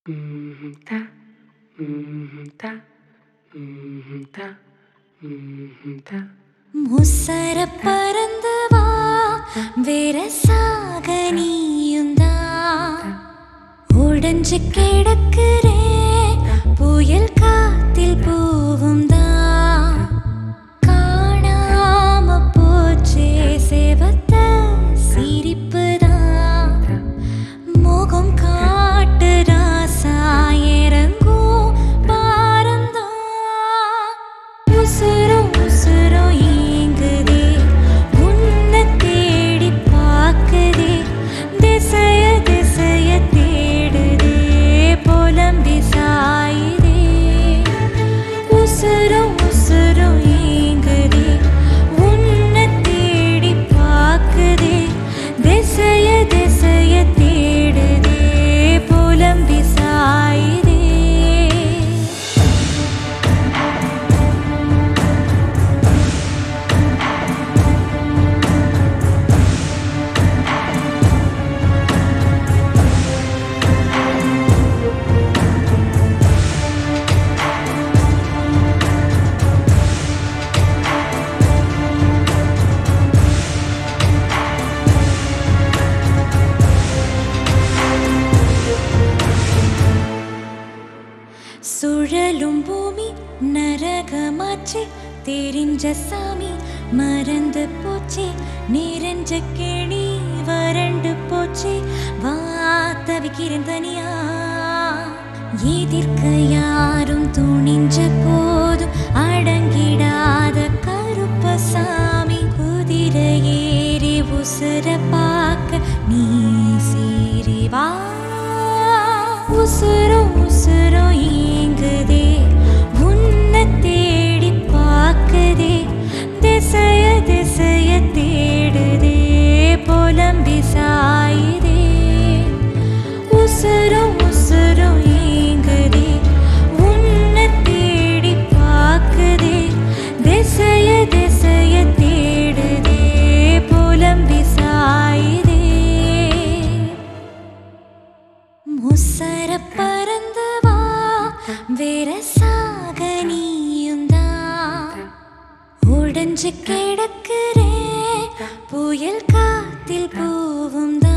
ம்ஹும் தா ம்ஹும் தா ம்ஹும் தா ம்ஹும் தா முசர பறந்து வா வேற சாக நீயுந்தா உடஞ்சு கிடக்குறே புயல் காத்தில் பூவும் தான் காணாம போச்சே சேவத்த சிரிப்பு தான் முகம் காட்டு ராசா இறங்கும் பாரந்தான் உசுரும் உசுரும் ஏங்குதே உன்னை தேடி பார்க்குதே திசைய திசைய தேடுதே புலம்பி சாயுதே உசுரும் உசுரும் ஏங்குதே உன்னை தேடி பார்க்குதே திசைய திசைய தேடுதே புலம்பி சாயுதே சுழலும் பூமி நரகமாச்சு தெரிஞ்ச சாமி மறந்து போச்சு நிறைஞ்ச கிளி வறண்டு போச்சு வா தவிக்கிறேன் தனியா எதிர்க்க யாரும் துணிஞ்ச போதும் அடங்கிடாத கருப்பசாமி குதிரை ஏறி உசுர பார்க்க நீ சீறி வா உசுரும் உசுரும் ஏங்குதே உன்னை தேடி பார்க்குதே திசைய திசைய தேடுதே புலம்பி சாயுதே உசுரும் உசுரும் ஏங்குதே உன்னை தேடி பார்க்குதே திசைய திசைய தேடுதே புலம்பி சாயுதே முசர பறந்து வா வேற சாக நீயுந்தா உடஞ்சு கிடக்குறே புயல் காத்தில் பூவும் தான்